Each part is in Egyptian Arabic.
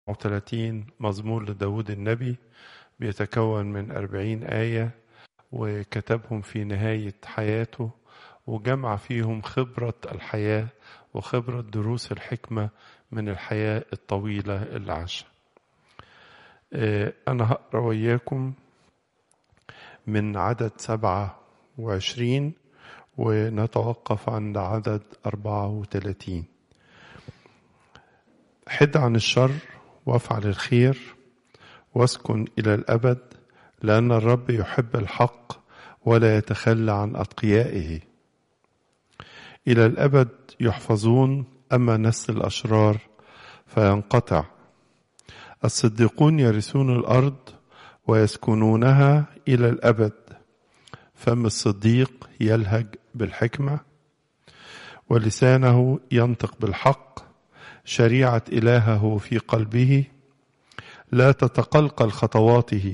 30 مزمور لداود النبي بيتكون من 40 آية وكتبهم في نهاية حياته وجمع فيهم خبرة الحياة وخبرة دروس الحكمة من الحياة الطويلة اللي عاشها أنا هقرأ وياكم من عدد سبعة وعشرين ونتوقف عند عدد أربعة وثلاثين حد عن الشر وافعل الخير واسكن إلى الأبد لأن الرب يحب الحق ولا يتخلى عن أتقيائه إلى الأبد يحفظون أما نسل الأشرار فينقطع الصديقون يرثون الأرض ويسكنونها إلى الأبد فم الصديق يلهج بالحكمة ولسانه ينطق بالحق شريعة إلهه في قلبه لا تتقلقل خطواته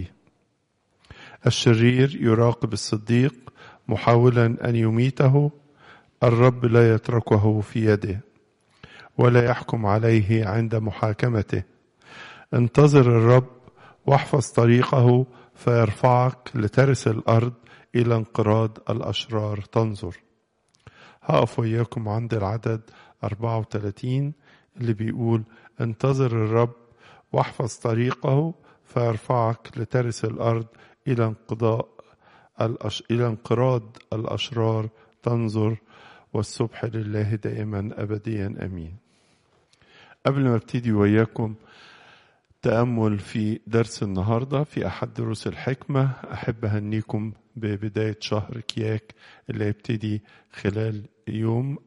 الشرير يراقب الصديق محاولا أن يميته الرب لا يتركه في يده ولا يحكم عليه عند محاكمته انتظر الرب واحفظ طريقه فيرفعك لترث الأرض إلى انقراض الأشرار تنظر هقف وياكم عند العدد 34 اللي بيقول انتظر الرب واحفظ طريقه فيرفعك لترث الأرض إلى انقضاء الأش... إلى انقراض الأشرار تنظر والسبح لله دائما أبديا أمين قبل ما ابتدي وياكم تأمل في درس النهاردة في أحد دروس الحكمة أحب أهنيكم ببداية شهر كياك اللي هيبتدي خلال يوم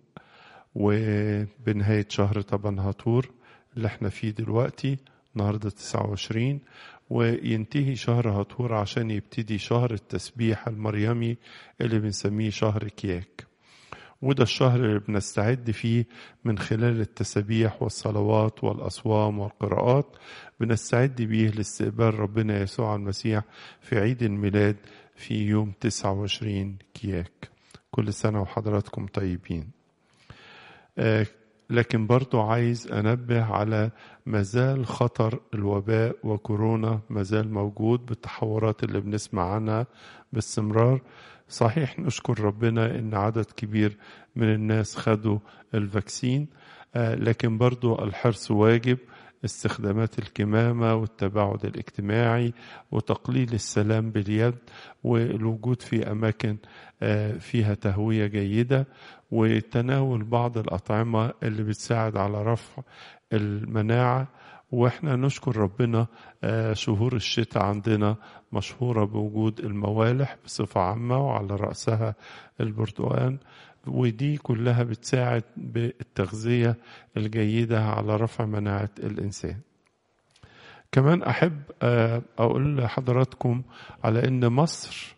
وبنهاية شهر طبعا هاتور اللي احنا فيه دلوقتي النهاردة 29 وينتهي شهر هاتور عشان يبتدي شهر التسبيح المريمي اللي بنسميه شهر كياك وده الشهر اللي بنستعد فيه من خلال التسابيح والصلوات والأصوام والقراءات بنستعد بيه لاستقبال ربنا يسوع المسيح في عيد الميلاد في يوم 29 كياك كل سنة وحضراتكم طيبين آه لكن برضو عايز أنبه على مازال خطر الوباء وكورونا مازال موجود بالتحورات اللي بنسمع عنها باستمرار صحيح نشكر ربنا ان عدد كبير من الناس خدوا الفاكسين لكن برضو الحرص واجب استخدامات الكمامة والتباعد الاجتماعي وتقليل السلام باليد والوجود في أماكن فيها تهوية جيدة وتناول بعض الأطعمة اللي بتساعد على رفع المناعة واحنا نشكر ربنا شهور الشتاء عندنا مشهورة بوجود الموالح بصفة عامة وعلى رأسها البرتقال ودي كلها بتساعد بالتغذية الجيدة على رفع مناعة الإنسان كمان أحب أقول لحضراتكم على أن مصر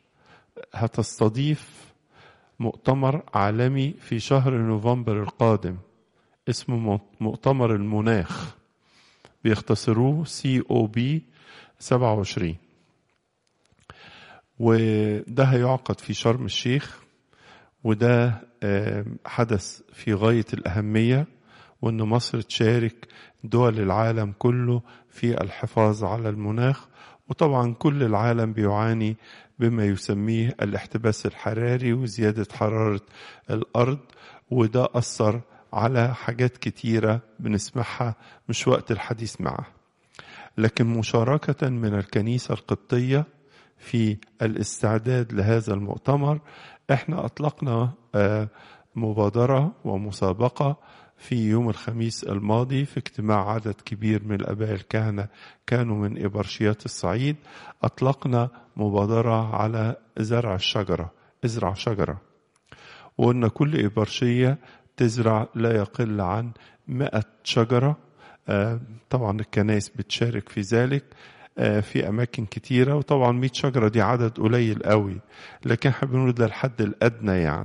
هتستضيف مؤتمر عالمي في شهر نوفمبر القادم اسمه مؤتمر المناخ بيختصروه سي او بي 27 وده هيعقد في شرم الشيخ وده حدث في غاية الأهمية وأن مصر تشارك دول العالم كله في الحفاظ على المناخ وطبعا كل العالم بيعاني بما يسميه الاحتباس الحراري وزيادة حرارة الأرض وده أثر على حاجات كتيرة بنسمعها مش وقت الحديث معها لكن مشاركة من الكنيسة القبطية في الاستعداد لهذا المؤتمر احنا اطلقنا مبادرة ومسابقة في يوم الخميس الماضي في اجتماع عدد كبير من الاباء الكهنة كانوا من ابرشيات الصعيد اطلقنا مبادرة على زرع الشجرة ازرع شجرة وقلنا كل ابرشية تزرع لا يقل عن مئة شجرة طبعا الكنائس بتشارك في ذلك في أماكن كتيرة وطبعا 100 شجرة دي عدد قليل قوي لكن احنا بنقول ده الحد الأدنى يعني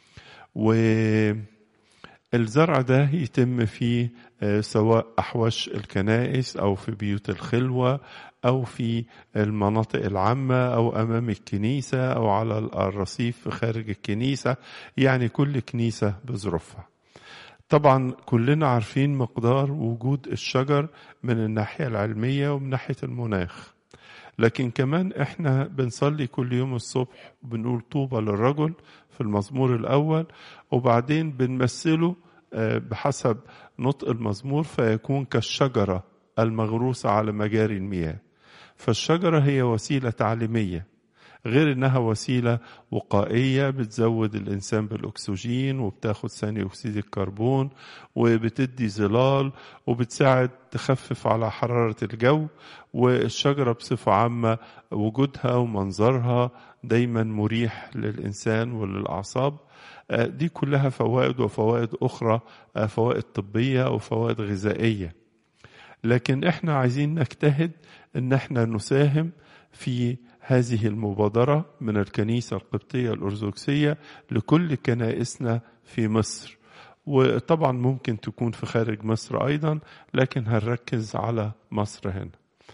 والزرع ده يتم في سواء أحواش الكنائس أو في بيوت الخلوة أو في المناطق العامة أو أمام الكنيسة أو على الرصيف خارج الكنيسة يعني كل كنيسة بظروفها طبعا كلنا عارفين مقدار وجود الشجر من الناحية العلمية ومن ناحية المناخ لكن كمان احنا بنصلي كل يوم الصبح بنقول طوبى للرجل في المزمور الأول وبعدين بنمثله بحسب نطق المزمور فيكون كالشجرة المغروسة على مجاري المياه فالشجرة هي وسيلة تعليمية غير انها وسيله وقائيه بتزود الانسان بالاكسجين وبتاخد ثاني اكسيد الكربون وبتدي ظلال وبتساعد تخفف على حراره الجو والشجره بصفه عامه وجودها ومنظرها دايما مريح للانسان وللاعصاب دي كلها فوائد وفوائد اخرى فوائد طبيه وفوائد غذائيه لكن احنا عايزين نجتهد ان احنا نساهم في هذه المبادرة من الكنيسة القبطية الأرثوذكسية لكل كنائسنا في مصر وطبعا ممكن تكون في خارج مصر أيضا لكن هنركز على مصر هنا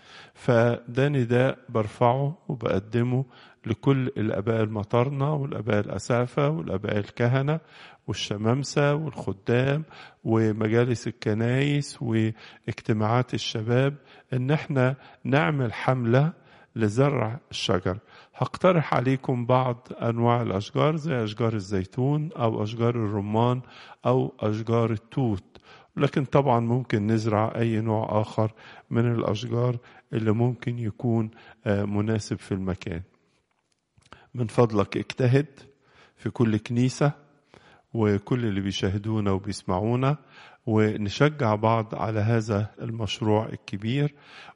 فده نداء برفعه وبقدمه لكل الآباء المطرنة والآباء الأسافة والآباء الكهنة والشمامسة والخدام ومجالس الكنايس واجتماعات الشباب إن احنا نعمل حملة لزرع الشجر هقترح عليكم بعض أنواع الأشجار زي أشجار الزيتون أو أشجار الرمان أو أشجار التوت لكن طبعا ممكن نزرع أي نوع آخر من الأشجار اللي ممكن يكون مناسب في المكان من فضلك اجتهد في كل كنيسة وكل اللي بيشاهدونا وبيسمعونا ونشجع بعض على هذا المشروع الكبير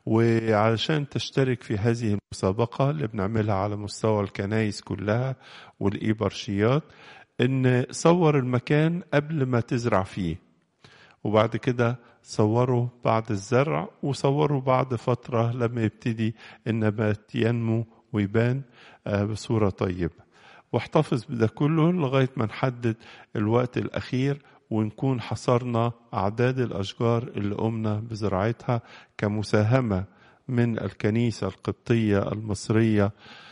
وعلشان تشترك في هذه المسابقة اللي بنعملها على مستوى الكنايس كلها والإيبرشيات إن صور المكان قبل ما تزرع فيه وبعد كده صوروا بعد الزرع وصوروا بعد فترة لما يبتدي النبات ينمو ويبان بصورة طيبة واحتفظ بده كله لغاية ما نحدد الوقت الأخير ونكون حصرنا أعداد الأشجار اللي قمنا بزراعتها كمساهمة من الكنيسة القبطية المصرية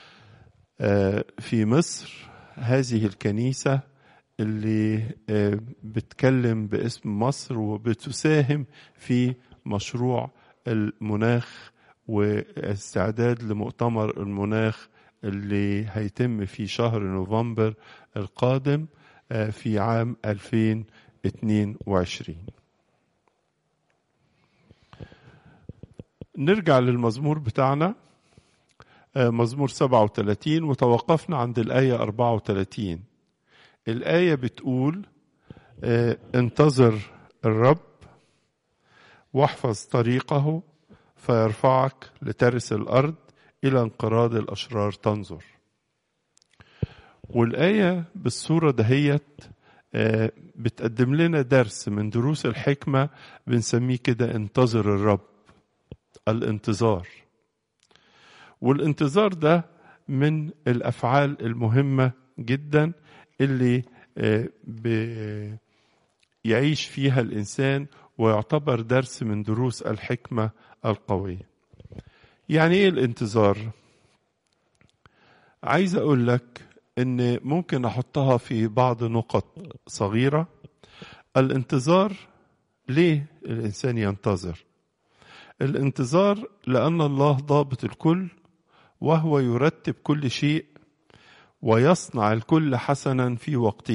في مصر هذه الكنيسة اللي بتكلم باسم مصر وبتساهم في مشروع المناخ واستعداد لمؤتمر المناخ اللي هيتم في شهر نوفمبر القادم في عام 2022 نرجع للمزمور بتاعنا مزمور 37 وتوقفنا عند الآية 34 الآية بتقول انتظر الرب واحفظ طريقه فيرفعك لترث الأرض إلى انقراض الأشرار تنظر والآية بالصورة دهيت بتقدم لنا درس من دروس الحكمة بنسميه كده انتظر الرب الانتظار والانتظار ده من الأفعال المهمة جدا اللي يعيش فيها الإنسان ويعتبر درس من دروس الحكمة القوية يعني ايه الانتظار عايز اقول لك ان ممكن احطها في بعض نقط صغيره الانتظار ليه الانسان ينتظر الانتظار لان الله ضابط الكل وهو يرتب كل شيء ويصنع الكل حسنا في وقته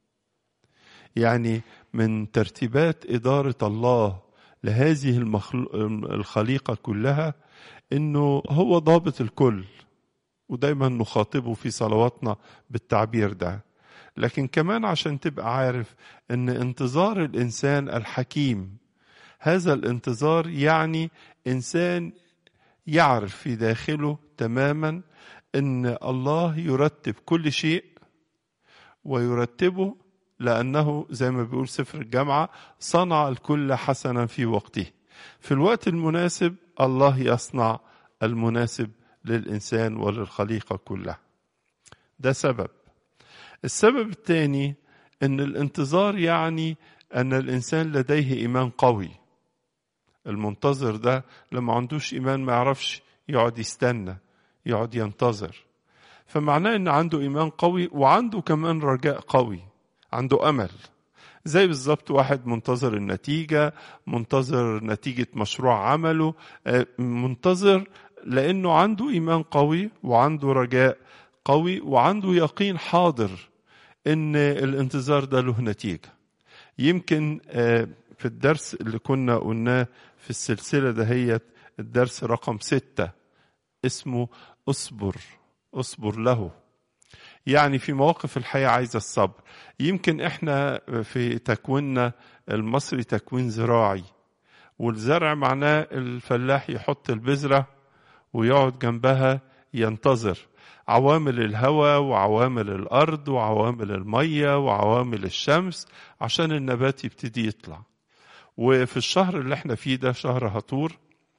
يعني من ترتيبات اداره الله لهذه الخليقه كلها انه هو ضابط الكل ودايما نخاطبه في صلواتنا بالتعبير ده لكن كمان عشان تبقى عارف ان انتظار الانسان الحكيم هذا الانتظار يعني انسان يعرف في داخله تماما ان الله يرتب كل شيء ويرتبه لانه زي ما بيقول سفر الجامعه صنع الكل حسنا في وقته في الوقت المناسب الله يصنع المناسب للإنسان وللخليقة كلها ده سبب السبب الثاني أن الانتظار يعني أن الإنسان لديه إيمان قوي المنتظر ده لما عندوش إيمان ما يعرفش يقعد يستنى يقعد ينتظر فمعناه أن عنده إيمان قوي وعنده كمان رجاء قوي عنده أمل زي بالظبط واحد منتظر النتيجة منتظر نتيجة مشروع عمله منتظر لأنه عنده إيمان قوي وعنده رجاء قوي وعنده يقين حاضر إن الانتظار ده له نتيجة يمكن في الدرس اللي كنا قلناه في السلسلة دهيت الدرس رقم ستة اسمه اصبر اصبر له يعني في مواقف الحياة عايزة الصبر يمكن احنا في تكويننا المصري تكوين زراعي والزرع معناه الفلاح يحط البذرة ويقعد جنبها ينتظر عوامل الهواء وعوامل الأرض وعوامل المية وعوامل الشمس عشان النبات يبتدي يطلع وفي الشهر اللي احنا فيه ده شهر هطور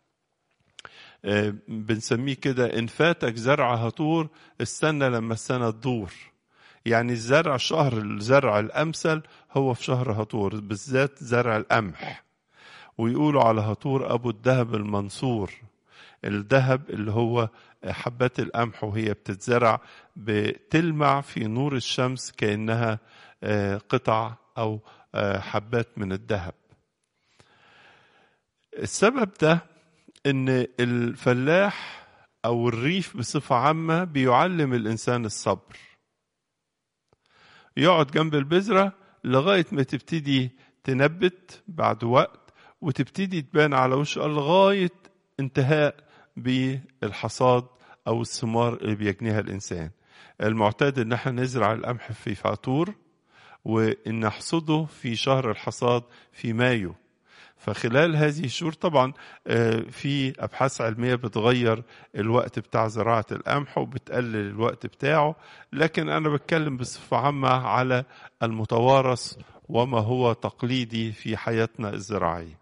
بنسميه كده إن فاتك زرع هطور استنى لما السنة تدور يعني الزرع شهر الزرع الأمثل هو في شهر هطور بالذات زرع القمح ويقولوا على هطور أبو الذهب المنصور الذهب اللي هو حبات القمح وهي بتتزرع بتلمع في نور الشمس كأنها قطع أو حبات من الذهب السبب ده ان الفلاح او الريف بصفه عامه بيعلم الانسان الصبر يقعد جنب البذره لغايه ما تبتدي تنبت بعد وقت وتبتدي تبان على وشه لغايه انتهاء بالحصاد او الثمار اللي بيجنيها الانسان المعتاد ان احنا نزرع القمح في فاتور وان نحصده في شهر الحصاد في مايو فخلال هذه الشهور طبعا في ابحاث علميه بتغير الوقت بتاع زراعه القمح وبتقلل الوقت بتاعه لكن انا بتكلم بصفه عامه على المتوارث وما هو تقليدي في حياتنا الزراعيه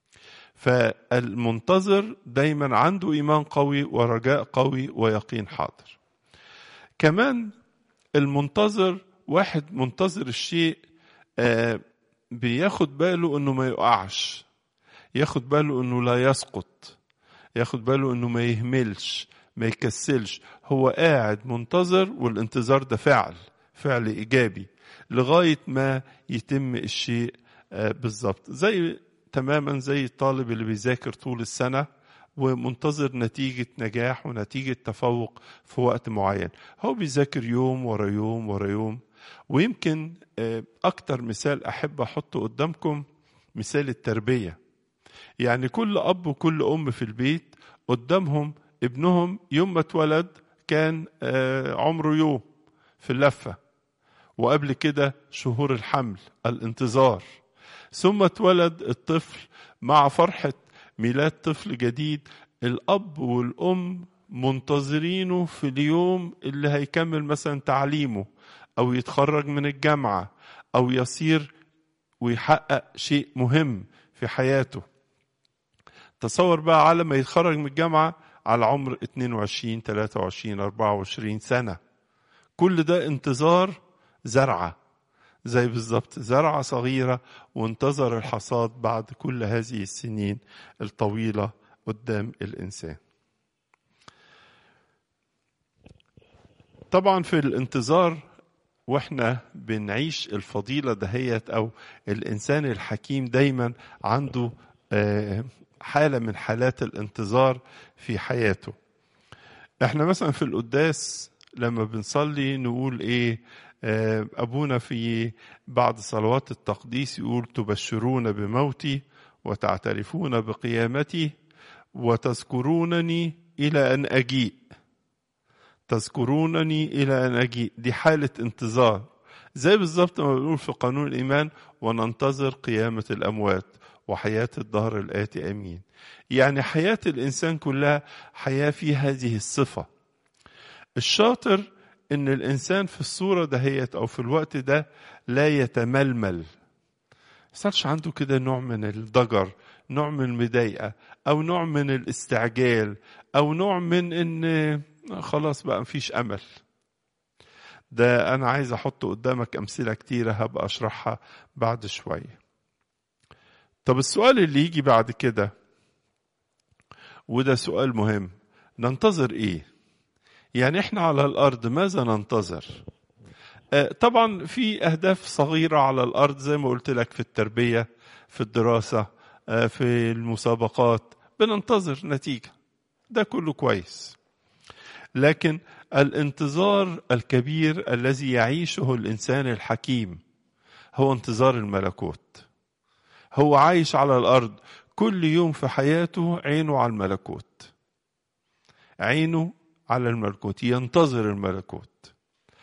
فالمنتظر دايما عنده ايمان قوي ورجاء قوي ويقين حاضر كمان المنتظر واحد منتظر الشيء بياخد باله انه ما يقعش ياخد باله انه لا يسقط ياخد باله انه ما يهملش ما يكسلش هو قاعد منتظر والانتظار ده فعل فعل ايجابي لغايه ما يتم الشيء بالظبط زي تماما زي الطالب اللي بيذاكر طول السنه ومنتظر نتيجة نجاح ونتيجة تفوق في وقت معين هو بيذاكر يوم ورا يوم ورا يوم ويمكن أكتر مثال أحب أحطه قدامكم مثال التربية يعني كل أب وكل أم في البيت قدامهم ابنهم يوم ما اتولد كان عمره يوم في اللفة وقبل كده شهور الحمل الانتظار ثم اتولد الطفل مع فرحة ميلاد طفل جديد الأب والأم منتظرينه في اليوم اللي هيكمل مثلا تعليمه أو يتخرج من الجامعة أو يصير ويحقق شيء مهم في حياته تصور بقى على ما يتخرج من الجامعة على عمر 22 23 24 سنة كل ده انتظار زرعة زي بالظبط زرعة صغيرة وانتظر الحصاد بعد كل هذه السنين الطويلة قدام الإنسان طبعا في الانتظار واحنا بنعيش الفضيلة دهيت أو الإنسان الحكيم دايما عنده حالة من حالات الانتظار في حياته احنا مثلا في القداس لما بنصلي نقول ايه أبونا في بعض صلوات التقديس يقول تبشرون بموتي وتعترفون بقيامتي وتذكرونني إلى أن أجيء تذكرونني إلى أن أجيء دي حالة انتظار زي بالظبط ما بنقول في قانون الإيمان وننتظر قيامة الأموات وحياة الدهر الآتي أمين يعني حياة الإنسان كلها حياة في هذه الصفة الشاطر ان الانسان في الصوره دهيت او في الوقت ده لا يتململ يصيرش عنده كده نوع من الضجر نوع من المضايقه او نوع من الاستعجال او نوع من ان خلاص بقى مفيش امل ده انا عايز احط قدامك امثله كتيره هبقى اشرحها بعد شويه طب السؤال اللي يجي بعد كده وده سؤال مهم ننتظر ايه يعني احنا على الارض ماذا ننتظر طبعا في أهداف صغيرة على الأرض زي ما قلت لك في التربية في الدراسة في المسابقات بننتظر نتيجة ده كله كويس لكن الانتظار الكبير الذي يعيشه الإنسان الحكيم هو انتظار الملكوت هو عايش على الأرض كل يوم في حياته عينه على الملكوت عينه على الملكوت ينتظر الملكوت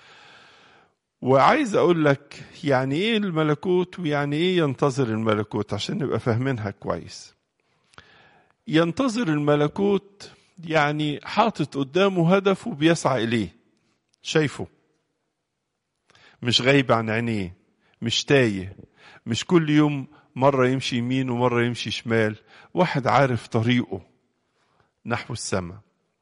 وعايز اقول لك يعني ايه الملكوت ويعني ايه ينتظر الملكوت عشان نبقى فاهمينها كويس ينتظر الملكوت يعني حاطط قدامه هدف وبيسعى اليه شايفه مش غايب عن عينيه مش تايه مش كل يوم مرة يمشي يمين ومرة يمشي شمال واحد عارف طريقه نحو السماء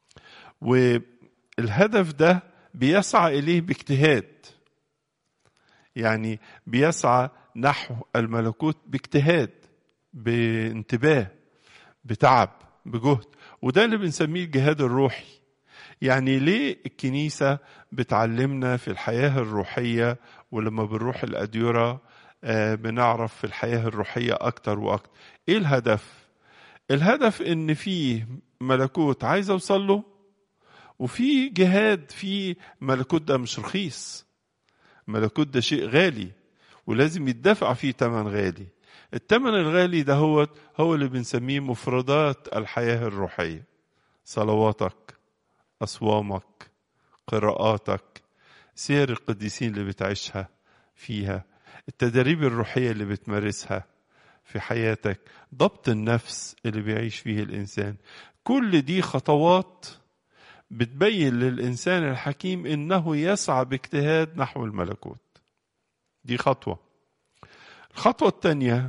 والهدف ده بيسعى إليه باجتهاد يعني بيسعى نحو الملكوت باجتهاد بانتباه بتعب بجهد وده اللي بنسميه الجهاد الروحي يعني ليه الكنيسة بتعلمنا في الحياة الروحية ولما بنروح الأديرة بنعرف في الحياة الروحية أكتر وأكتر إيه الهدف؟ الهدف إن فيه ملكوت عايز أوصل له وفي جهاد في ملكوت ده مش رخيص ملكوت ده شيء غالي ولازم يدفع فيه ثمن غالي الثمن الغالي ده هو هو اللي بنسميه مفردات الحياة الروحية صلواتك أصوامك قراءاتك سير القديسين اللي بتعيشها فيها التدريب الروحية اللي بتمارسها في حياتك ضبط النفس اللي بيعيش فيه الإنسان كل دي خطوات بتبين للإنسان الحكيم إنه يسعى باجتهاد نحو الملكوت دي خطوة الخطوة الثانية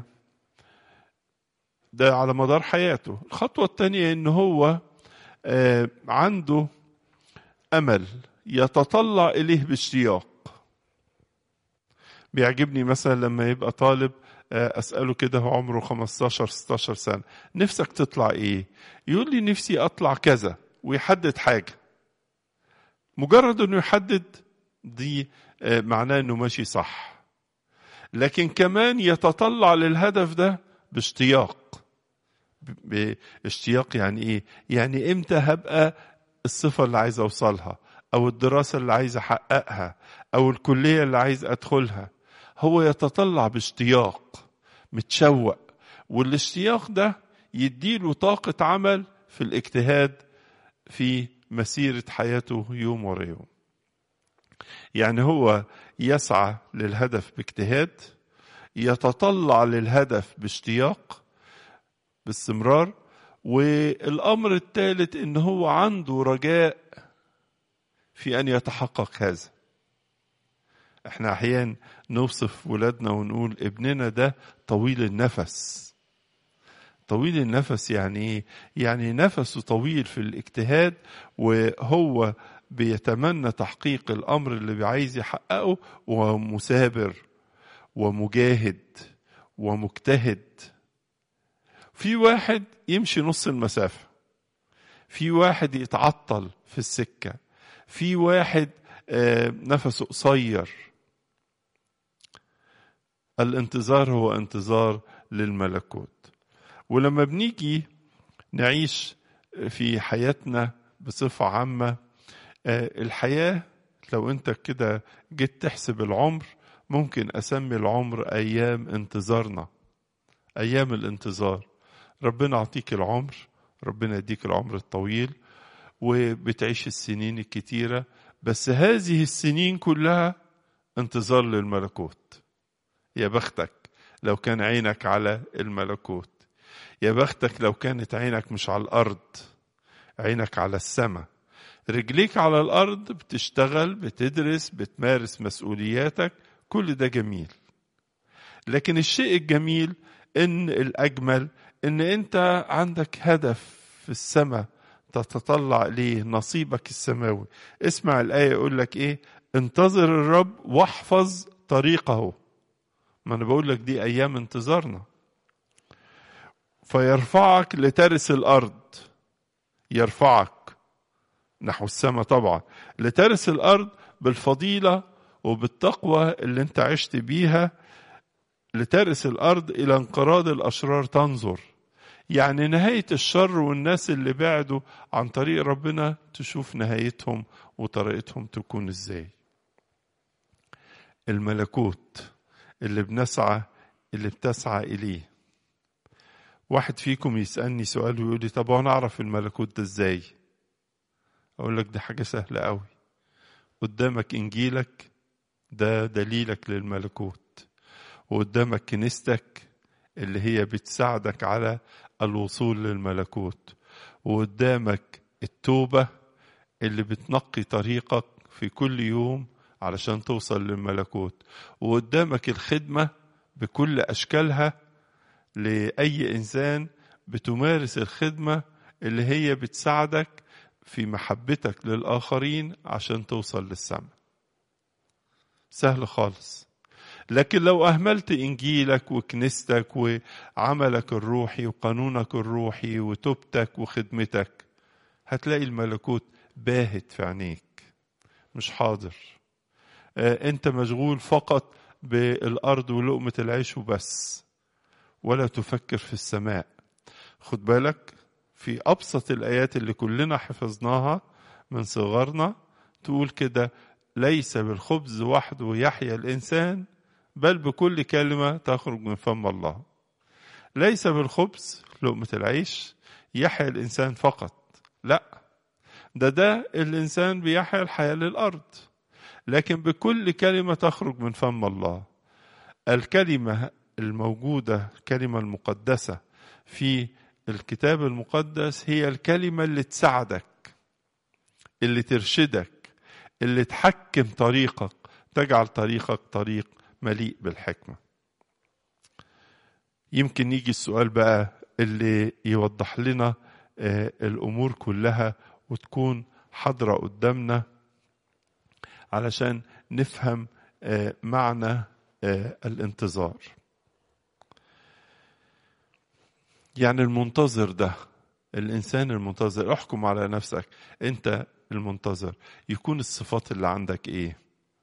ده على مدار حياته الخطوة الثانية إن هو عنده أمل يتطلع إليه باشتياق بيعجبني مثلا لما يبقى طالب اساله كده هو عمره 15 16 سنه نفسك تطلع ايه يقول لي نفسي اطلع كذا ويحدد حاجه مجرد انه يحدد دي معناه انه ماشي صح لكن كمان يتطلع للهدف ده باشتياق باشتياق يعني ايه يعني امتى هبقى الصفه اللي عايز اوصلها او الدراسه اللي عايز احققها او الكليه اللي عايز ادخلها هو يتطلع باشتياق متشوق والاشتياق ده يديله طاقة عمل في الاجتهاد في مسيرة حياته يوم ورا يوم يعني هو يسعى للهدف باجتهاد يتطلع للهدف باشتياق باستمرار والأمر الثالث إن هو عنده رجاء في أن يتحقق هذا احنا احيانا نوصف ولادنا ونقول ابننا ده طويل النفس طويل النفس يعني ايه يعني نفسه طويل في الاجتهاد وهو بيتمنى تحقيق الامر اللي عايز يحققه ومثابر ومجاهد ومجتهد في واحد يمشي نص المسافه في واحد يتعطل في السكه في واحد نفسه قصير الانتظار هو انتظار للملكوت ولما بنيجي نعيش في حياتنا بصفة عامة الحياة لو انت كده جيت تحسب العمر ممكن اسمي العمر ايام انتظارنا ايام الانتظار ربنا يعطيك العمر ربنا يديك العمر الطويل وبتعيش السنين الكتيرة بس هذه السنين كلها انتظار للملكوت يا بختك لو كان عينك على الملكوت يا بختك لو كانت عينك مش على الارض عينك على السماء رجليك على الارض بتشتغل بتدرس بتمارس مسؤولياتك كل ده جميل لكن الشيء الجميل ان الاجمل ان انت عندك هدف في السماء تتطلع اليه نصيبك السماوي اسمع الايه يقول لك ايه انتظر الرب واحفظ طريقه ما انا بقول لك دي ايام انتظارنا فيرفعك لترث الارض يرفعك نحو السماء طبعا لترث الارض بالفضيله وبالتقوى اللي انت عشت بيها لترث الارض الى انقراض الاشرار تنظر يعني نهاية الشر والناس اللي بعدوا عن طريق ربنا تشوف نهايتهم وطريقتهم تكون ازاي الملكوت اللي بنسعى اللي بتسعى إليه واحد فيكم يسألني سؤال ويقول لي طب أنا أعرف الملكوت ده إزاي أقول لك دي حاجة سهلة قوي قدامك إنجيلك ده دليلك للملكوت وقدامك كنيستك اللي هي بتساعدك على الوصول للملكوت وقدامك التوبة اللي بتنقي طريقك في كل يوم علشان توصل للملكوت وقدامك الخدمة بكل أشكالها لأي إنسان بتمارس الخدمة اللي هي بتساعدك في محبتك للآخرين عشان توصل للسماء سهل خالص لكن لو أهملت إنجيلك وكنيستك وعملك الروحي وقانونك الروحي وتوبتك وخدمتك هتلاقي الملكوت باهت في عينيك مش حاضر أنت مشغول فقط بالأرض ولقمة العيش وبس ولا تفكر في السماء خد بالك في أبسط الآيات اللي كلنا حفظناها من صغرنا تقول كده ليس بالخبز وحده يحيا الإنسان بل بكل كلمة تخرج من فم الله ليس بالخبز لقمة العيش يحيا الإنسان فقط لا ده ده الإنسان بيحيا الحياة للأرض لكن بكل كلمة تخرج من فم الله الكلمة الموجودة الكلمة المقدسة في الكتاب المقدس هي الكلمة اللي تساعدك اللي ترشدك اللي تحكم طريقك تجعل طريقك طريق مليء بالحكمة يمكن يجي السؤال بقى اللي يوضح لنا الأمور كلها وتكون حاضرة قدامنا علشان نفهم معنى الانتظار يعني المنتظر ده الإنسان المنتظر احكم على نفسك أنت المنتظر يكون الصفات اللي عندك إيه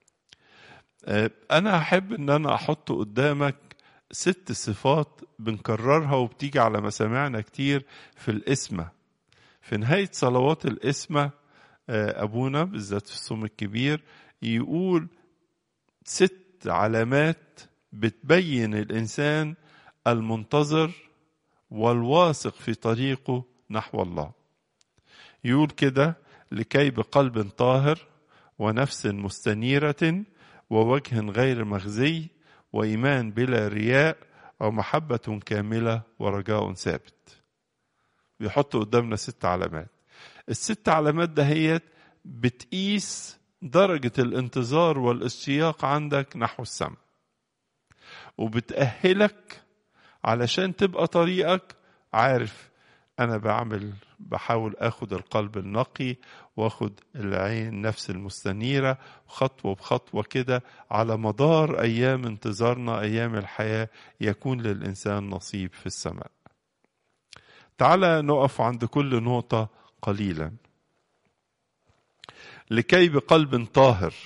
أنا أحب أن أنا أحط قدامك ست صفات بنكررها وبتيجي على مسامعنا كتير في الإسمة في نهاية صلوات الإسمة أبونا بالذات في الصوم الكبير يقول ست علامات بتبين الإنسان المنتظر والواثق في طريقه نحو الله يقول كده لكي بقلب طاهر ونفس مستنيرة ووجه غير مخزي وإيمان بلا رياء ومحبة كاملة ورجاء ثابت بيحط قدامنا ست علامات الست علامات دهيت بتقيس درجة الانتظار والاشتياق عندك نحو السماء وبتأهلك علشان تبقى طريقك عارف أنا بعمل بحاول أخد القلب النقي وأخد العين نفس المستنيرة خطوة بخطوة كده على مدار أيام انتظارنا أيام الحياة يكون للإنسان نصيب في السماء تعالى نقف عند كل نقطة قليلا لكي بقلب طاهر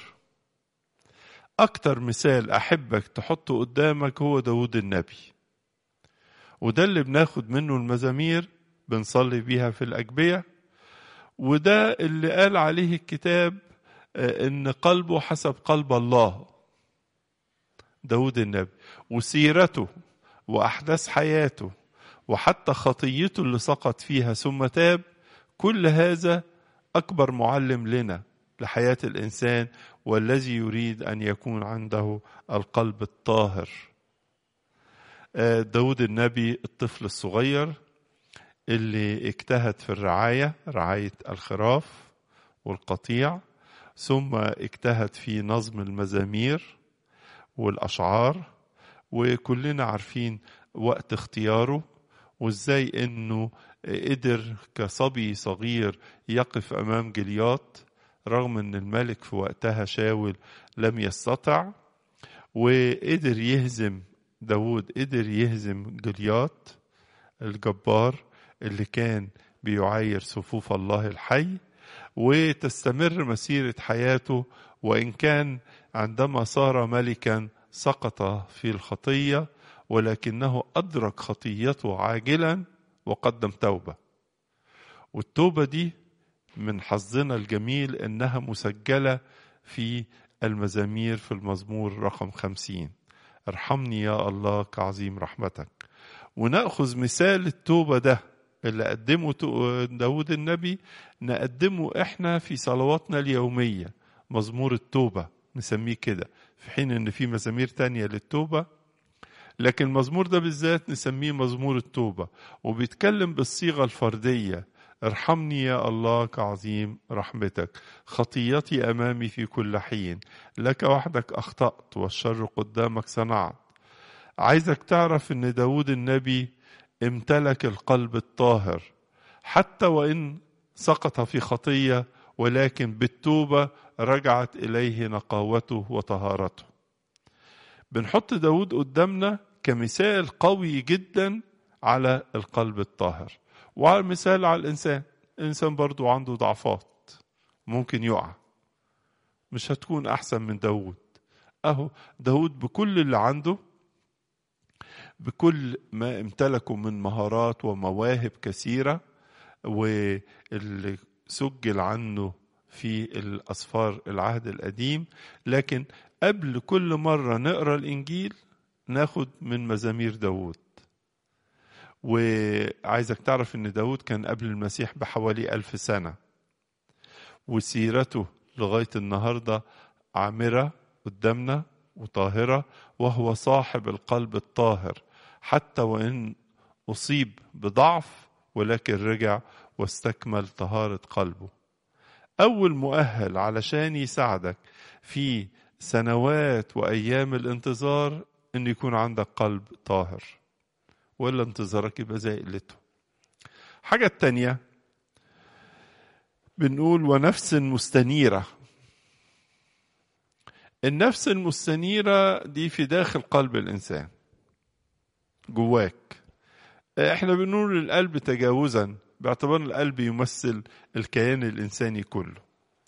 أكتر مثال أحبك تحطه قدامك هو داود النبي وده اللي بناخد منه المزامير بنصلي بيها في الأجبية وده اللي قال عليه الكتاب إن قلبه حسب قلب الله داود النبي وسيرته وأحداث حياته وحتى خطيته اللي سقط فيها ثم تاب كل هذا أكبر معلم لنا لحياة الإنسان والذي يريد أن يكون عنده القلب الطاهر داود النبي الطفل الصغير اللي اجتهد في الرعاية رعاية الخراف والقطيع ثم اجتهد في نظم المزامير والأشعار وكلنا عارفين وقت اختياره وازاي انه قدر كصبي صغير يقف امام جلياط رغم ان الملك في وقتها شاول لم يستطع وقدر يهزم داود قدر يهزم جلياط الجبار اللي كان بيعاير صفوف الله الحي وتستمر مسيرة حياته وإن كان عندما صار ملكا سقط في الخطية ولكنه أدرك خطيته عاجلا وقدم توبة والتوبة دي من حظنا الجميل إنها مسجلة في المزامير في المزمور رقم خمسين ارحمني يا الله كعظيم رحمتك ونأخذ مثال التوبة ده اللي قدمه داود النبي نقدمه احنا في صلواتنا اليومية مزمور التوبة نسميه كده في حين ان في مزامير تانية للتوبة لكن المزمور ده بالذات نسميه مزمور التوبة وبيتكلم بالصيغة الفردية ارحمني يا الله كعظيم رحمتك خطيتي امامي في كل حين لك وحدك اخطات والشر قدامك صنعت عايزك تعرف ان داود النبي امتلك القلب الطاهر حتى وان سقط في خطيه ولكن بالتوبه رجعت اليه نقاوته وطهارته بنحط داود قدامنا كمثال قوي جدا على القلب الطاهر وعلى مثال على الإنسان الإنسان برضو عنده ضعفات ممكن يقع مش هتكون أحسن من داود أهو داود بكل اللي عنده بكل ما امتلكه من مهارات ومواهب كثيرة واللي سجل عنه في الأسفار العهد القديم لكن قبل كل مرة نقرأ الإنجيل ناخد من مزامير داود وعايزك تعرف ان داود كان قبل المسيح بحوالي ألف سنة وسيرته لغاية النهاردة عامرة قدامنا وطاهرة وهو صاحب القلب الطاهر حتى وإن أصيب بضعف ولكن رجع واستكمل طهارة قلبه أول مؤهل علشان يساعدك في سنوات وأيام الانتظار أن يكون عندك قلب طاهر ولا انتظارك يبقى زي قلته حاجة التانية بنقول ونفس مستنيرة النفس المستنيرة دي في داخل قلب الإنسان جواك احنا بنقول القلب تجاوزا باعتبار القلب يمثل الكيان الإنساني كله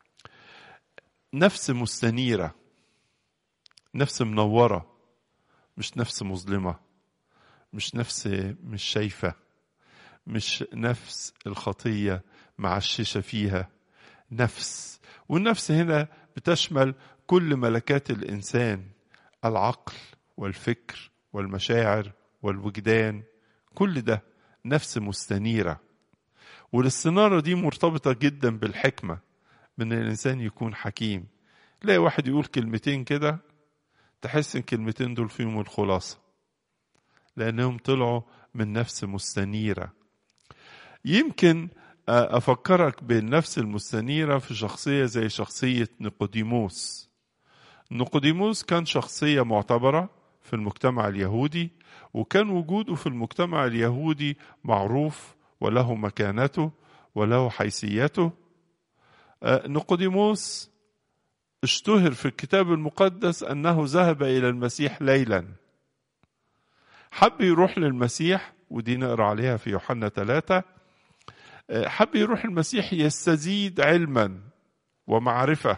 نفس مستنيرة نفس منورة مش نفس مظلمه مش نفس مش شايفة مش نفس الخطية معششة فيها نفس والنفس هنا بتشمل كل ملكات الإنسان العقل والفكر والمشاعر والوجدان كل ده نفس مستنيرة والاستنارة دي مرتبطة جدا بالحكمة من الإنسان يكون حكيم تلاقي واحد يقول كلمتين كده تحس ان الكلمتين دول فيهم الخلاصه لأنهم طلعوا من نفس مستنيرة يمكن أفكرك بالنفس المستنيرة في شخصية زي شخصية نيقوديموس نيقوديموس كان شخصية معتبرة في المجتمع اليهودي وكان وجوده في المجتمع اليهودي معروف وله مكانته وله حيثيته نيقوديموس اشتهر في الكتاب المقدس أنه ذهب إلى المسيح ليلاً حب يروح للمسيح ودي نقرا عليها في يوحنا ثلاثة حب يروح المسيح يستزيد علما ومعرفة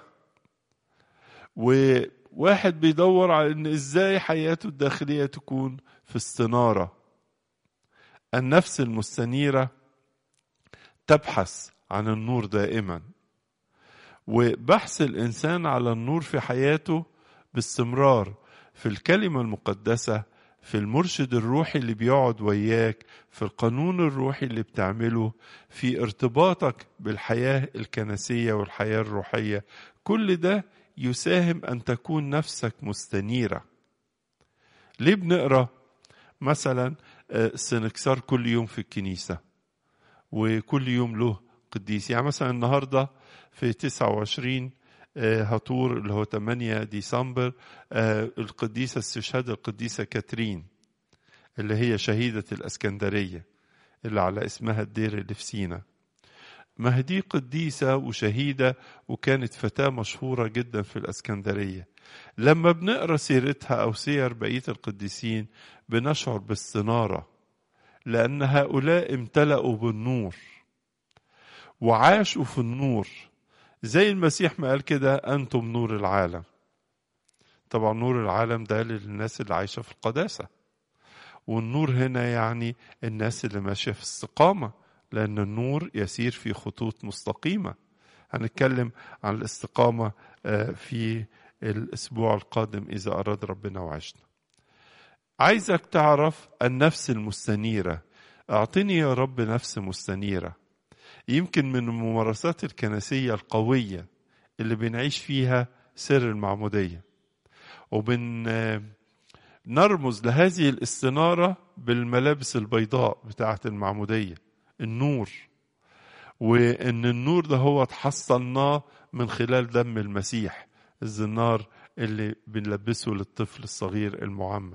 وواحد بيدور على ان ازاي حياته الداخلية تكون في استنارة النفس المستنيرة تبحث عن النور دائما وبحث الانسان على النور في حياته باستمرار في الكلمة المقدسة في المرشد الروحي اللي بيقعد وياك في القانون الروحي اللي بتعمله في ارتباطك بالحياة الكنسية والحياة الروحية كل ده يساهم أن تكون نفسك مستنيرة ليه بنقرأ مثلا سنكسار كل يوم في الكنيسة وكل يوم له قديس يعني مثلا النهاردة في 29 هطور اللي هو 8 ديسمبر القديسة استشهاد القديسة كاترين اللي هي شهيدة الأسكندرية اللي على اسمها الدير اللي في سينا ما دي قديسة وشهيدة وكانت فتاة مشهورة جدا في الأسكندرية لما بنقرأ سيرتها أو سير بقية القديسين بنشعر باستنارة لأن هؤلاء امتلأوا بالنور وعاشوا في النور زي المسيح ما قال كده أنتم نور العالم طبعا نور العالم ده للناس اللي عايشة في القداسة والنور هنا يعني الناس اللي ماشية في استقامة لأن النور يسير في خطوط مستقيمة هنتكلم عن الاستقامة في الأسبوع القادم إذا أراد ربنا وعشنا عايزك تعرف النفس المستنيرة أعطني يا رب نفس مستنيرة يمكن من الممارسات الكنسية القوية اللي بنعيش فيها سر المعمودية وبن نرمز لهذه الاستنارة بالملابس البيضاء بتاعة المعمودية النور وان النور ده هو تحصلناه من خلال دم المسيح الزنار اللي بنلبسه للطفل الصغير المعمد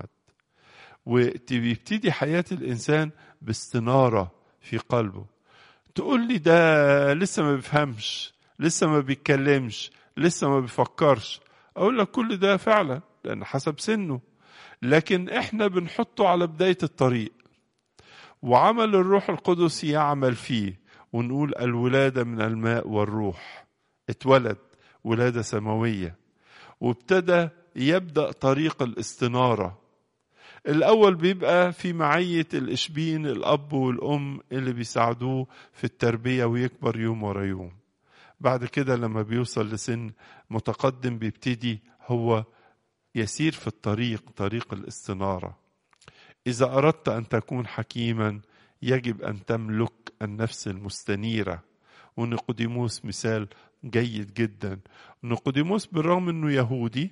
وبيبتدي حياة الإنسان باستنارة في قلبه تقول لي ده لسه ما بيفهمش لسه ما بيتكلمش لسه ما بيفكرش أقول لك كل ده فعلا لأن حسب سنه لكن احنا بنحطه على بداية الطريق وعمل الروح القدس يعمل فيه ونقول الولادة من الماء والروح اتولد ولادة سماوية وابتدى يبدأ طريق الاستنارة الأول بيبقى في معية الإشبين الأب والأم اللي بيساعدوه في التربية ويكبر يوم ورا يوم بعد كده لما بيوصل لسن متقدم بيبتدي هو يسير في الطريق طريق الاستنارة إذا أردت أن تكون حكيما يجب أن تملك النفس المستنيرة ونقوديموس مثال جيد جدا نقوديموس بالرغم أنه يهودي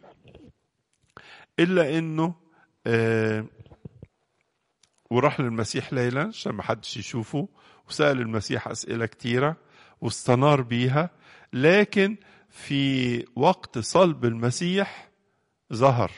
إلا أنه آه وراح للمسيح ليلا عشان ما حدش يشوفه وسأل المسيح أسئلة كتيرة واستنار بيها لكن في وقت صلب المسيح ظهر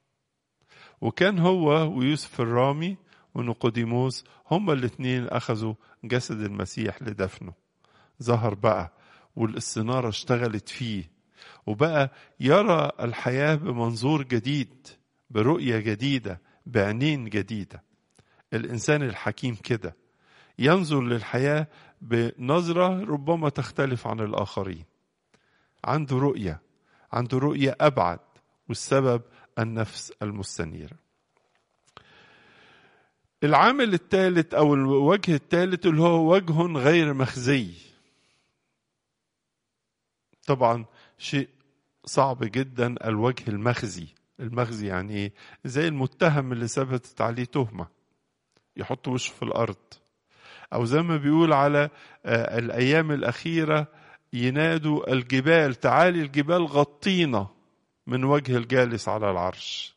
وكان هو ويوسف الرامي ونقوديموس هما الاثنين أخذوا جسد المسيح لدفنه ظهر بقى والاستنارة اشتغلت فيه وبقى يرى الحياة بمنظور جديد برؤية جديدة بعينين جديدة الإنسان الحكيم كده ينظر للحياة بنظرة ربما تختلف عن الآخرين عنده رؤية عنده رؤية أبعد والسبب النفس المستنيرة العامل الثالث أو الوجه الثالث اللي هو وجه غير مخزي طبعا شيء صعب جدا الوجه المخزي المخزي يعني ايه زي المتهم اللي ثبتت عليه تهمة يحط وشه في الأرض أو زي ما بيقول على الأيام الأخيرة ينادوا الجبال تعالي الجبال غطينا من وجه الجالس على العرش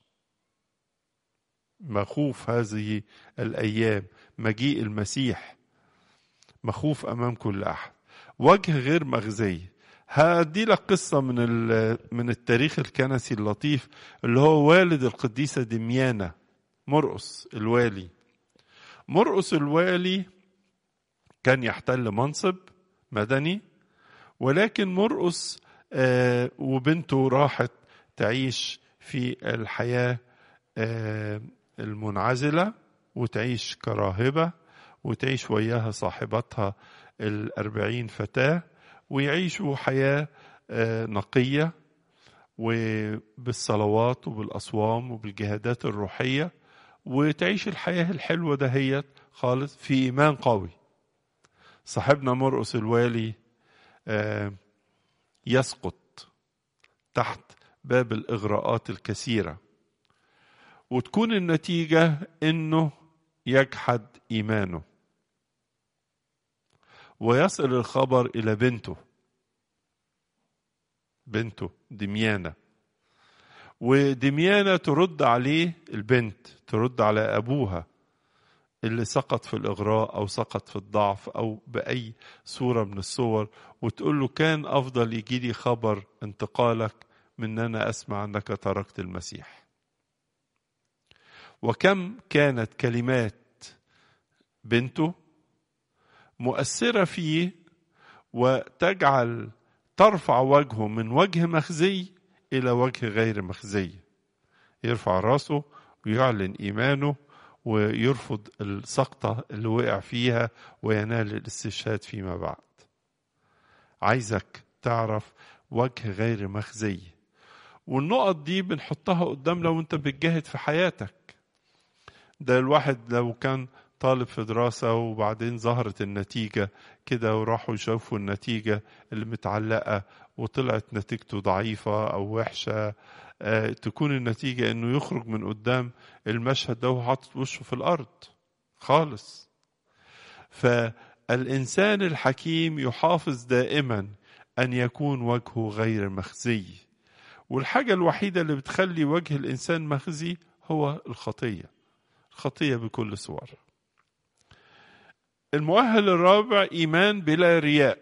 مخوف هذه الأيام مجيء المسيح مخوف أمام كل أحد وجه غير مغزي هدي لك قصة من من التاريخ الكنسي اللطيف اللي هو والد القديسة دميانة مرقس الوالي مرقس الوالي كان يحتل منصب مدني ولكن مرقس آه وبنته راحت تعيش في الحياة آه المنعزلة وتعيش كراهبة وتعيش وياها صاحبتها الأربعين فتاة ويعيشوا حياة نقية وبالصلوات وبالأصوام وبالجهادات الروحية وتعيش الحياة الحلوة دهيت خالص في إيمان قوي صاحبنا مرقس الوالي يسقط تحت باب الإغراءات الكثيرة وتكون النتيجة إنه يجحد إيمانه ويصل الخبر إلى بنته بنته دميانة ودميانة ترد عليه البنت ترد على أبوها اللي سقط في الإغراء أو سقط في الضعف أو بأي صورة من الصور وتقول له كان أفضل يجي لي خبر انتقالك من أن أنا أسمع أنك تركت المسيح وكم كانت كلمات بنته مؤثرة فيه وتجعل ترفع وجهه من وجه مخزي إلى وجه غير مخزي يرفع راسه ويعلن إيمانه ويرفض السقطة اللي وقع فيها وينال الاستشهاد فيما بعد عايزك تعرف وجه غير مخزي والنقط دي بنحطها قدام لو انت بتجاهد في حياتك ده الواحد لو كان طالب في دراسة وبعدين ظهرت النتيجة كده وراحوا يشوفوا النتيجة اللي متعلقة وطلعت نتيجته ضعيفة أو وحشة آه تكون النتيجة إنه يخرج من قدام المشهد ده وهو حاطط وشه في الأرض خالص فالإنسان الحكيم يحافظ دائما أن يكون وجهه غير مخزي والحاجة الوحيدة اللي بتخلي وجه الإنسان مخزي هو الخطية الخطية بكل صورها المؤهل الرابع إيمان بلا رياء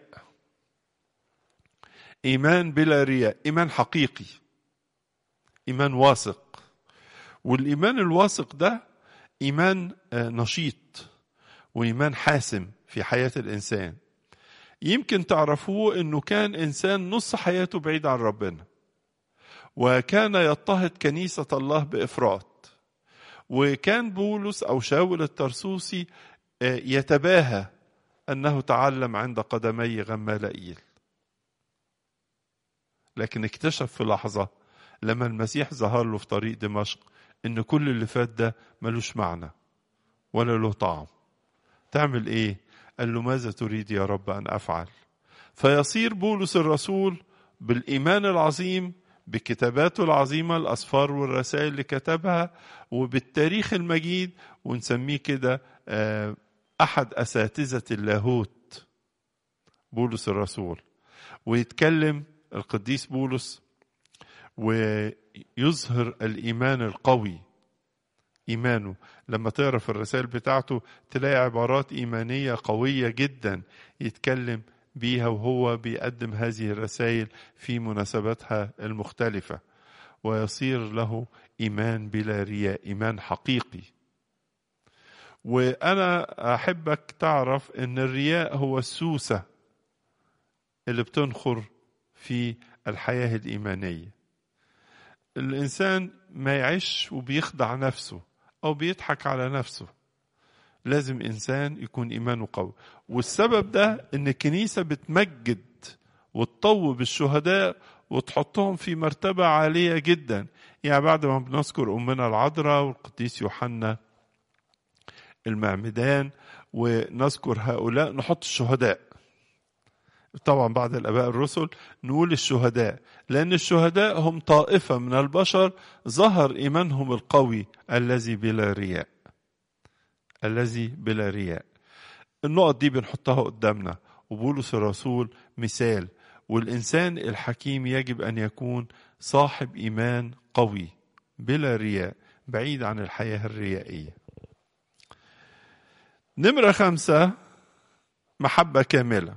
إيمان بلا رياء إيمان حقيقي إيمان واثق والإيمان الواثق ده إيمان نشيط وإيمان حاسم في حياة الإنسان يمكن تعرفوه أنه كان إنسان نص حياته بعيد عن ربنا وكان يضطهد كنيسة الله بإفراط وكان بولس أو شاول الترسوسي يتباهى أنه تعلم عند قدمي غمالائيل لكن اكتشف في لحظة لما المسيح ظهر له في طريق دمشق ان كل اللي فات ده ملوش معنى ولا له طعم تعمل ايه قال له ماذا تريد يا رب ان افعل فيصير بولس الرسول بالايمان العظيم بكتاباته العظيمة الأسفار والرسائل اللي كتبها وبالتاريخ المجيد ونسميه كده أحد أساتذة اللاهوت بولس الرسول ويتكلم القديس بولس ويظهر الإيمان القوي إيمانه لما تقرا في الرسائل بتاعته تلاقي عبارات إيمانية قوية جدا يتكلم بيها وهو بيقدم هذه الرسائل في مناسباتها المختلفة ويصير له إيمان بلا رياء إيمان حقيقي وأنا أحبك تعرف أن الرياء هو السوسة اللي بتنخر في الحياة الإيمانية الإنسان ما يعيش وبيخدع نفسه أو بيضحك على نفسه لازم إنسان يكون إيمانه قوي والسبب ده إن الكنيسة بتمجد وتطوب الشهداء وتحطهم في مرتبة عالية جدا يعني بعد ما بنذكر أمنا العذراء والقديس يوحنا المعمدان ونذكر هؤلاء نحط الشهداء طبعا بعد الاباء الرسل نقول الشهداء لان الشهداء هم طائفه من البشر ظهر ايمانهم القوي الذي بلا رياء الذي بلا رياء النقط دي بنحطها قدامنا وبولس الرسول مثال والانسان الحكيم يجب ان يكون صاحب ايمان قوي بلا رياء بعيد عن الحياه الريائيه نمره خمسه محبه كامله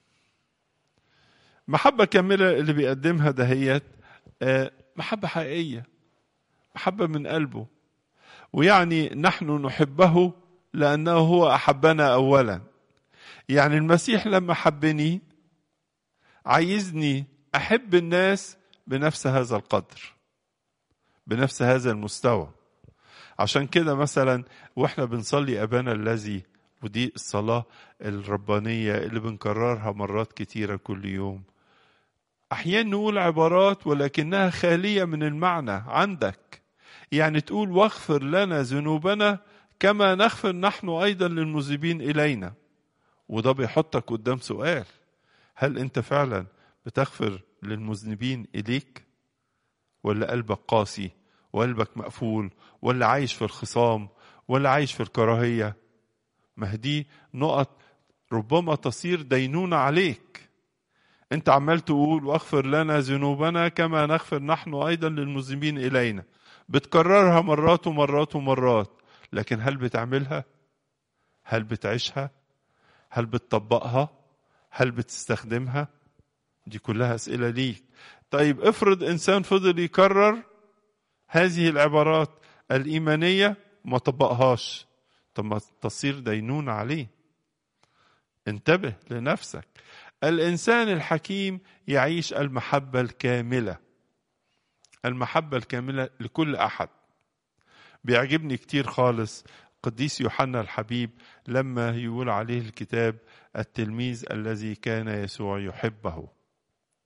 محبة كاملة اللي بيقدمها دهيت محبة حقيقية محبة من قلبه ويعني نحن نحبه لأنه هو أحبنا أولا يعني المسيح لما حبني عايزني أحب الناس بنفس هذا القدر بنفس هذا المستوى عشان كده مثلا واحنا بنصلي أبانا الذي ودي الصلاة الربانية اللي بنكررها مرات كتيرة كل يوم أحيانا نقول عبارات ولكنها خالية من المعنى عندك يعني تقول واغفر لنا ذنوبنا كما نغفر نحن أيضا للمذنبين إلينا وده بيحطك قدام سؤال هل أنت فعلا بتغفر للمذنبين إليك ولا قلبك قاسي وقلبك مقفول ولا عايش في الخصام ولا عايش في الكراهية ما دي نقط ربما تصير دينونة عليك انت عمال تقول واغفر لنا ذنوبنا كما نغفر نحن ايضا للمذنبين الينا بتكررها مرات ومرات ومرات لكن هل بتعملها هل بتعيشها هل بتطبقها هل بتستخدمها دي كلها اسئله ليك طيب افرض انسان فضل يكرر هذه العبارات الايمانيه ما طبقهاش طب ما تصير دينونه عليه انتبه لنفسك الانسان الحكيم يعيش المحبه الكامله المحبه الكامله لكل احد بيعجبني كتير خالص قديس يوحنا الحبيب لما يقول عليه الكتاب التلميذ الذي كان يسوع يحبه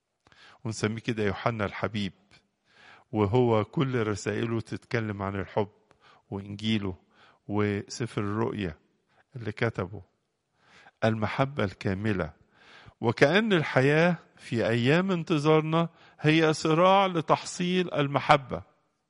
ونسميه كده يوحنا الحبيب وهو كل رسائله تتكلم عن الحب وإنجيله وسفر الرؤيا اللي كتبه المحبة الكاملة وكأن الحياة في أيام انتظارنا هي صراع لتحصيل المحبة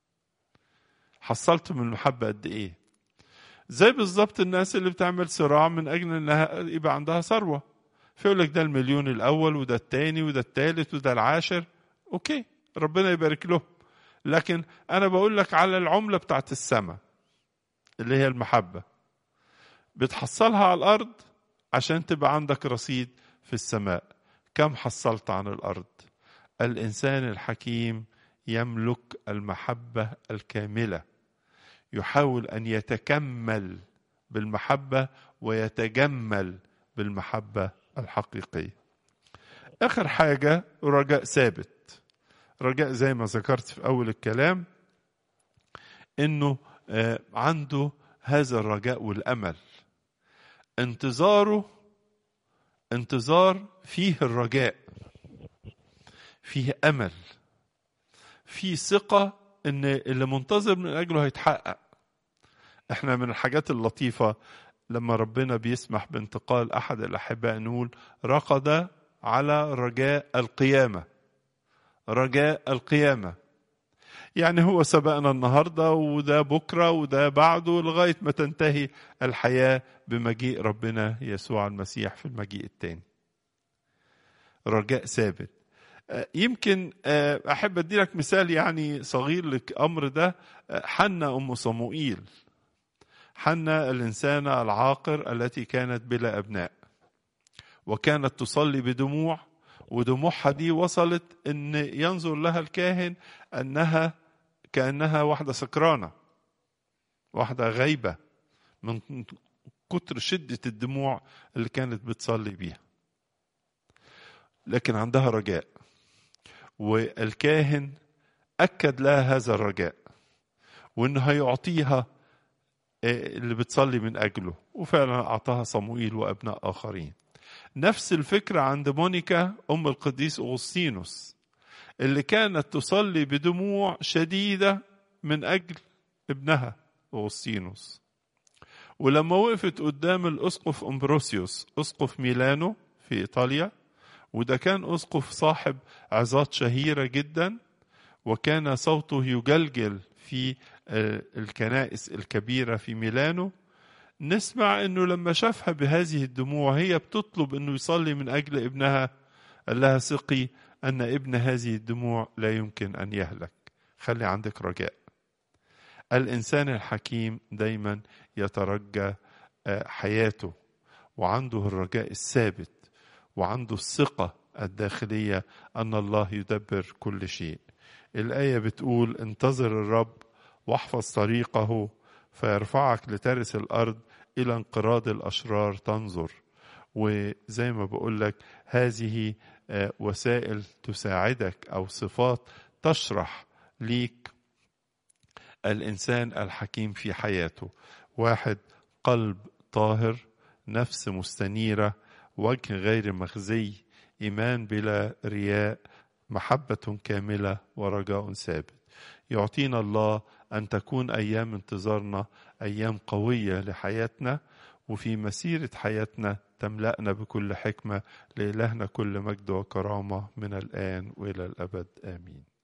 حصلت من المحبة قد إيه زي بالظبط الناس اللي بتعمل صراع من أجل إنها يبقى عندها ثروة فيقول لك ده المليون الأول وده التاني وده التالت وده العاشر أوكي ربنا يبارك له لكن أنا بقول لك على العملة بتاعت السماء اللي هي المحبة بتحصلها على الأرض عشان تبقى عندك رصيد في السماء كم حصلت عن الأرض الإنسان الحكيم يملك المحبة الكاملة يحاول أن يتكمل بالمحبة ويتجمل بالمحبة الحقيقية آخر حاجة رجاء ثابت رجاء زي ما ذكرت في أول الكلام إنه عنده هذا الرجاء والأمل انتظاره انتظار فيه الرجاء فيه امل فيه ثقه ان اللي منتظر من اجله هيتحقق احنا من الحاجات اللطيفه لما ربنا بيسمح بانتقال احد الاحباء نقول رقد على رجاء القيامه رجاء القيامه يعني هو سبقنا النهارده وده بكره وده بعده لغايه ما تنتهي الحياه بمجيء ربنا يسوع المسيح في المجيء الثاني. رجاء ثابت. يمكن احب ادي لك مثال يعني صغير للامر ده حنا ام صموئيل. حنا الانسانه العاقر التي كانت بلا ابناء. وكانت تصلي بدموع ودموعها دي وصلت ان ينظر لها الكاهن انها كانها واحده سكرانه واحده غايبه من كتر شده الدموع اللي كانت بتصلي بيها لكن عندها رجاء والكاهن اكد لها هذا الرجاء وانه هيعطيها اللي بتصلي من اجله وفعلا اعطاها صموئيل وابناء اخرين نفس الفكرة عند مونيكا أم القديس أغسطينوس اللي كانت تصلي بدموع شديدة من أجل ابنها أغسطينوس ولما وقفت قدام الأسقف أمبروسيوس أسقف ميلانو في إيطاليا وده كان أسقف صاحب عظات شهيرة جدا وكان صوته يجلجل في الكنائس الكبيرة في ميلانو نسمع انه لما شافها بهذه الدموع هي بتطلب انه يصلي من اجل ابنها قال لها ثقي ان ابن هذه الدموع لا يمكن ان يهلك خلي عندك رجاء الانسان الحكيم دايما يترجى حياته وعنده الرجاء الثابت وعنده الثقه الداخليه ان الله يدبر كل شيء الايه بتقول انتظر الرب واحفظ طريقه فيرفعك لترث الارض الى انقراض الاشرار تنظر وزي ما بقول لك هذه وسائل تساعدك او صفات تشرح ليك الانسان الحكيم في حياته واحد قلب طاهر نفس مستنيره وجه غير مخزي ايمان بلا رياء محبه كامله ورجاء ثابت يعطينا الله ان تكون ايام انتظارنا ايام قويه لحياتنا وفي مسيره حياتنا تملانا بكل حكمه لالهنا كل مجد وكرامه من الان والى الابد امين